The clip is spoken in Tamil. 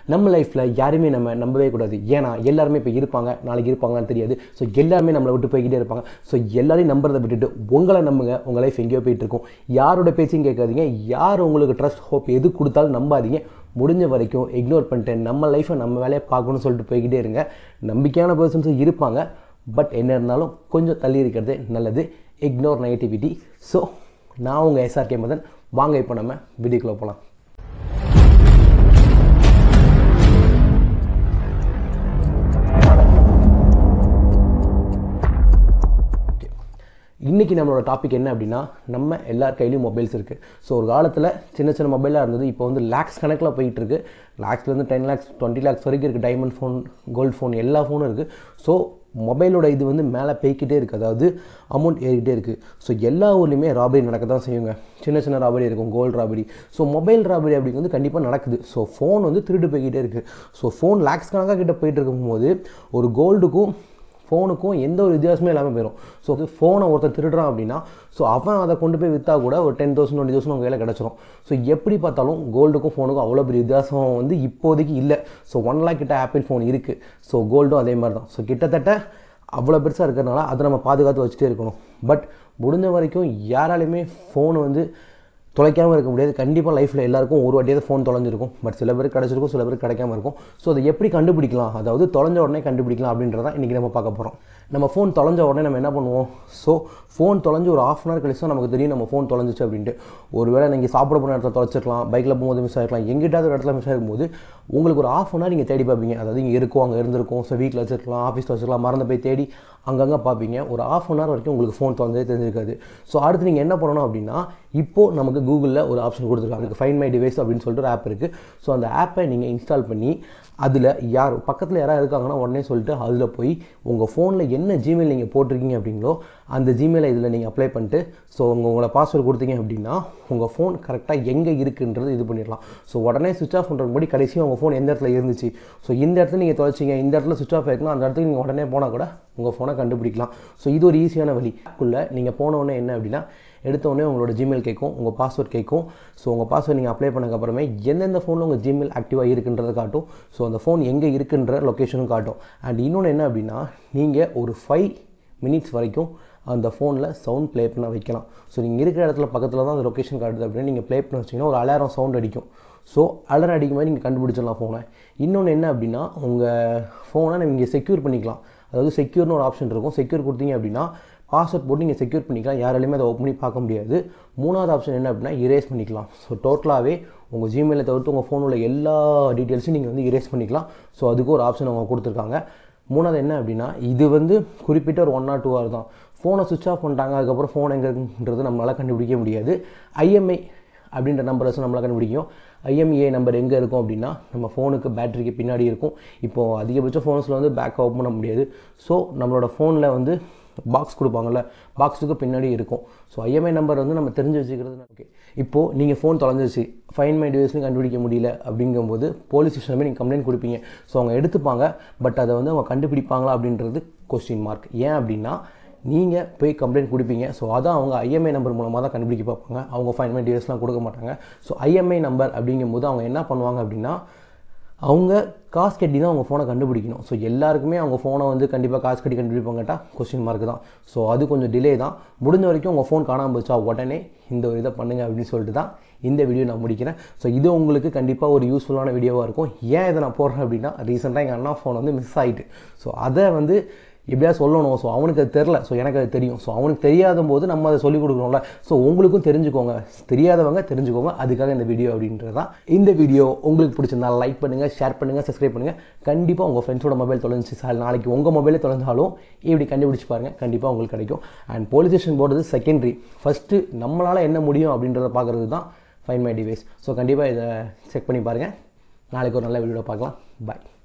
நம்ம லைஃப்பில் யாருமே நம்ம நம்பவே கூடாது ஏன்னா எல்லாருமே இப்போ இருப்பாங்க நாளைக்கு இருப்பாங்கன்னு தெரியாது ஸோ எல்லாருமே நம்மளை விட்டு போய்கிட்டே இருப்பாங்க ஸோ எல்லாரையும் நம்புறதை விட்டுட்டு உங்களை நம்புங்க உங்கள் லைஃப் எங்கேயோ போயிட்டு இருக்கும் யாரோட பேச்சையும் கேட்காதீங்க யார் உங்களுக்கு ட்ரஸ்ட் ஹோப் எது கொடுத்தாலும் நம்பாதீங்க முடிஞ்ச வரைக்கும் இக்னோர் பண்ணிட்டு நம்ம லைஃப்பை நம்ம வேலையை பார்க்கணும்னு சொல்லிட்டு போய்கிட்டே இருங்க நம்பிக்கையான பர்சன்ஸும் இருப்பாங்க பட் என்ன இருந்தாலும் கொஞ்சம் தள்ளி இருக்கிறது நல்லது இக்னோர் நெகட்டிவிட்டி ஸோ நான் உங்கள் எஸ்ஆர்கே மதன் வாங்க இப்போ நம்ம வீடியோக்குள்ளே போகலாம் இன்றைக்கி நம்மளோட டாபிக் என்ன அப்படின்னா நம்ம எல்லார் கையிலையும் மொபைல்ஸ் இருக்குது ஸோ ஒரு காலத்தில் சின்ன சின்ன மொபைலாக இருந்தது இப்போ வந்து லேக்ஸ் கணக்கில் போயிட்டு இருக்கு லேக்ஸ்லேருந்து டென் லேக்ஸ் டுவெண்ட்டி லேக்ஸ் வரைக்கும் இருக்குது டைமண்ட் ஃபோன் கோல்டு ஃபோன் எல்லா ஃபோனும் இருக்குது ஸோ மொபைலோட இது வந்து மேலே போய்க்கிட்டே இருக்குது அதாவது அமௌண்ட் ஏறிக்கிட்டே இருக்குது ஸோ எல்லா ஊர்லேயுமே ராபரி நடக்க தான் செய்யுங்க சின்ன சின்ன ராபரி இருக்கும் gold robbery so mobile robbery அப்படிங்கிறது கண்டிப்பாக நடக்குது ஸோ ஃபோன் வந்து திருட்டு போய்கிட்டே இருக்குது ஸோ ஃபோன் லேக்ஸ் கணக்காக கிட்ட போயிட்டு இருக்கும்போது ஒரு கோல்டுக்கும் ஃபோனுக்கும் எந்த ஒரு வித்தியாசமே இல்லாமல் போயிடும் ஸோ அது ஃபோனை ஒருத்தர் திருடுறான் அப்படின்னா ஸோ அவன் அதை கொண்டு போய் விற்றா கூட ஒரு டென் தௌசண்ட் டுவெண்ட்டி தௌசண்ட் உங்கள் கையில் கிடச்சிரும் ஸோ எப்படி பார்த்தாலும் கோல்டுக்கும் ஃபோனுக்கும் அவ்வளோ பெரிய வித்தியாசம் வந்து இப்போதைக்கு இல்லை ஸோ ஒன் லேக் கிட்ட ஆப்பிள் ஃபோன் இருக்குது ஸோ கோல்டும் அதே மாதிரி தான் ஸோ கிட்டத்தட்ட அவ்வளோ பெருசாக இருக்கிறதுனால அதை நம்ம பாதுகாத்து வச்சுட்டே இருக்கணும் பட் முடிஞ்ச வரைக்கும் யாராலையுமே ஃபோன் வந்து தொலைக்காமல் இருக்க முடியாது கண்டிப்பாக லைஃப்பில் எல்லாருக்கும் ஒரு வாட்டியாவது ஃபோன் தொலைஞ்சிருக்கும் பட் சில பேருக்கு கிடச்சிருக்கும் சில பேருக்கு கிடைக்காம இருக்கும் ஸோ அதை எப்படி கண்டுபிடிக்கலாம் அதாவது தொலைஞ்ச உடனே கண்டுபிடிக்கலாம் அப்படின்றத இன்றைக்கி நம்ம பார்க்க போகிறோம் நம்ம ஃபோன் தொலைஞ்ச உடனே நம்ம என்ன பண்ணுவோம் ஸோ ஃபோன் தொலைஞ்சு ஒரு ஆஃப் அன் ஹவர் கழிச்சு தான் நமக்கு தெரியும் நம்ம ஃபோன் தொலைஞ்சிச்சு அப்படின்ட்டு ஒருவேளை நீங்கள் சாப்பிட போன இடத்துல தொலைச்சிருக்கலாம் பைக்கில் போகும்போது மிஸ் ஆகிருக்கலாம் எங்கிட்டாவது ஒரு இடத்துல மிஸ் ஆகும்போது உங்களுக்கு ஒரு ஆஃப் அன் ஹவர் நீங்கள் தேடி பார்ப்பீங்க அதாவது இங்கே இருக்கும் அங்கே இருந்திருக்கும் ஸோ வீட்டில் வச்சிருக்கலாம் ஆஃபீஸில் வச்சிருக்கலாம் மறந்து போய் தேடி அங்கங்கே பார்ப்பீங்க ஒரு ஆஃப் அன் ஹவர் வரைக்கும் உங்களுக்கு ஃபோன் தொலைஞ்சே தெரிஞ்சிருக்காது ஸோ அடுத்து நீங்கள் என்ன பண்ணணும் அப்படின்னா இப்போது நமக்கு கூகுளில் ஒரு ஆப்ஷன் கொடுத்துருக்காங்க அதுக்கு ஃபைன் மை டிவைஸ் அப்படின்னு சொல்லிட்டு ஒரு ஆப் இருக்குது ஸோ அந்த ஆப்பை நீங்கள் இன்ஸ்டால் பண்ணி அதில் யார் பக்கத்தில் யாராவது இருக்காங்கன்னா உடனே சொல்லிட்டு அதில் போய் உங்கள் ஃபோனில் என்ன ஜிமெயில் நீங்கள் போட்டிருக்கீங்க அப்படிங்களோ அந்த ஜிமெயிலை இதில் நீங்கள் அப்ளை பண்ணிட்டு ஸோ உங்கள் உங்களை பாஸ்வேர்டு கொடுத்தீங்க அப்படின்னா உங்கள் ஃபோன் கரெக்டாக எங்கே இருக்குன்றது இது பண்ணிடலாம் ஸோ உடனே சுவிச் ஆஃப் பண்ணுறதுக்கு முன்னாடி கடைசியாக உங்கள் ஃபோன் எந்த இடத்துல இருந்துச்சு ஸோ இந்த இடத்துல நீங்கள் தொலைச்சிங்க இந்த இடத்துல சுவிச் ஆஃப் ஆயிருக்குன்னா அந்த இடத்துக்கு நீங்கள் உடனே போனால் கூட உங்கள் ஃபோனை கண்டுபிடிக்கலாம் ஸோ இது ஒரு ஈஸியான வழி குள்ளே நீங்கள் போன உடனே என்ன அப்படின்னா எடுத்த உடனே உங்களோட ஜிமெயில் கேட்கும் உங்கள் பாஸ்வேர்ட் கேட்கும் ஸோ உங்கள் பாஸ்வேர்ட் நீங்கள் அப்ளை பண்ணக்கப்புறமே எந்தெந்த ஃபோனில் உங்கள் ஜிமெயில் ஆக்டிவாக இருக்குன்றதை காட்டும் ஸோ அந்த ஃபோன் எங்கே இருக்குன்ற லொக்கேஷனும் காட்டும் அண்ட் இன்னொன்று என்ன அப்படின்னா நீங்கள் ஒரு ஃபைவ் மினிட்ஸ் வரைக்கும் அந்த ஃபோனில் சவுண்ட் ப்ளே பண்ண வைக்கலாம் ஸோ நீங்கள் இருக்கிற இடத்துல பக்கத்தில் தான் அந்த லொக்கேஷன் காட்டுது அப்படின்னு நீங்கள் ப்ளே பண்ண வச்சிங்கன்னா ஒரு அலாரம் சவுண்ட் அடிக்கும் ஸோ அலர் அடிக்கும் போது நீங்கள் கண்டுபிடிச்சிடலாம் ஃபோனை இன்னொன்று என்ன அப்படின்னா உங்கள் ஃபோனை நீங்கள் செக்யூர் பண்ணிக்கலாம் அதாவது செக்யூர்னு ஒரு ஆப்ஷன் இருக்கும் செக்யூர் கொடுத்தீங்க அப்படின்னா பாஸ்வேர்ட் போட்டு நீங்கள் செக்யூர் பண்ணிக்கலாம் யாராலையுமே அதை ஓப்பன் பண்ணி பார்க்க முடியாது மூணாவது ஆப்ஷன் என்ன அப்படின்னா இரேஸ் பண்ணிக்கலாம் ஸோ டோட்டலாகவே உங்கள் ஜிமெயிலை தவிர்த்து உங்கள் ஃபோனில் எல்லா டீட்டெயில்ஸும் நீங்கள் வந்து இரேஸ் பண்ணிக்கலாம் ஸோ அதுக்கு ஒரு ஆப்ஷன் அவங்க கொடுத்துருக்காங்க மூணாவது என்ன அப்படின்னா இது வந்து குறிப்பிட்ட ஒரு ஒன் ஆர் டூ ஹவர் தான் ஃபோனை சுவிச் ஆஃப் பண்ணிட்டாங்க அதுக்கப்புறம் ஃபோன் எங்கே இருக்குன்றது நம்மளால் கண்டுபிடிக்க முடியாது ஐஎம்ஐ அப்படின்ற நம்பர் வச்சு நம்மளால் கண்டுபிடிக்கும் ஐஎம்இஏ நம்பர் எங்கே இருக்கும் அப்படின்னா நம்ம ஃபோனுக்கு பேட்டரிக்கு பின்னாடி இருக்கும் இப்போது அதிகபட்ச ஃபோன்ஸில் வந்து பேக் ஓப்பன் பண்ண முடியாது ஸோ நம்மளோட ஃபோனில் வந்து பாக்ஸ் கொடுப்பாங்கல்ல பாக்ஸுக்கு பின்னாடி இருக்கும் ஸோ ஐஎம்ஐ நம்பர் வந்து நம்ம தெரிஞ்சு வச்சுக்கிறது ஓகே இப்போது நீங்கள் ஃபோன் தொலைஞ்சிருச்சு ஃபைன் மை டிவைஸ்னு கண்டுபிடிக்க முடியல அப்படிங்கும்போது போலீஸ் ஸ்டேஷனில் நீங்கள் கம்ப்ளைண்ட் கொடுப்பீங்க ஸோ அவங்க எடுத்துப்பாங்க பட் அதை வந்து அவங்க கண்டுபிடிப்பாங்களா அப்படின்றது கொஸ்டின் மார்க் ஏன் அப்படின்னா நீங்கள் போய் கம்ப்ளைண்ட் கொடுப்பீங்க ஸோ அதான் அவங்க ஐஎம்ஐ நம்பர் மூலமாக தான் கண்டுபிடிக்க பார்ப்பாங்க அவங்க ஃபைன் மை டிவைஸ்லாம் கொடுக்க மாட்டாங்க ஸோ ஐஎம்ஐ நம்பர் அப்படிங்கும்போது அவங்க என்ன பண்ணுவாங்க அப்படின்னா அவங்க காசு கட்டி தான் அவங்க ஃபோனை கண்டுபிடிக்கணும் ஸோ எல்லாருக்குமே அவங்க ஃபோனை வந்து கண்டிப்பாக காசு கட்டி கண்டுபிடிப்பாங்கட்டா கொஸ்டின் மார்க் தான் ஸோ அது கொஞ்சம் டிலே தான் முடிஞ்ச வரைக்கும் உங்கள் ஃபோன் காணாமல் போச்சா உடனே இந்த ஒரு இதை பண்ணுங்கள் அப்படின்னு சொல்லிட்டு தான் இந்த வீடியோ நான் முடிக்கிறேன் ஸோ இது உங்களுக்கு கண்டிப்பாக ஒரு யூஸ்ஃபுல்லான வீடியோவாக இருக்கும் ஏன் இதை நான் போடுறேன் அப்படின்னா ரீசெண்டாக எங்கள் அண்ணா ஃபோன் வந்து மிஸ் ஆகிட்டு ஸோ அதை வந்து எப்படியா சொல்லணும் ஸோ அவனுக்கு அது தெரில ஸோ எனக்கு அது தெரியும் ஸோ அவனுக்கு தெரியாத போது நம்ம அதை சொல்லிக் கொடுக்குறோம்ல ஸோ உங்களுக்கும் தெரிஞ்சுக்கோங்க தெரியாதவங்க தெரிஞ்சுக்கோங்க அதுக்காக இந்த வீடியோ அப்படின்றது தான் இந்த வீடியோ உங்களுக்கு பிடிச்சிருந்தா லைக் பண்ணுங்கள் ஷேர் பண்ணுங்கள் சப்ஸ்கிரைப் பண்ணுங்கள் கண்டிப்பாக உங்கள் ஃப்ரெண்ட்ஸோட மொபைல் தொலைஞ்சி சார் நாளைக்கு உங்கள் மொபைலே தொலைஞ்சாலும் இப்படி கண்டுபிடிச்சி பாருங்கள் கண்டிப்பாக உங்களுக்கு கிடைக்கும் அண்ட் போலீஸ் ஸ்டேஷன் போடுறது செகண்டரி ஃபஸ்ட்டு நம்மளால் என்ன முடியும் அப்படின்றத பார்க்குறது தான் ஃபைன் மை டிவைஸ் ஸோ கண்டிப்பாக இதை செக் பண்ணி பாருங்கள் நாளைக்கு ஒரு நல்ல வீடியோ பார்க்கலாம் பாய்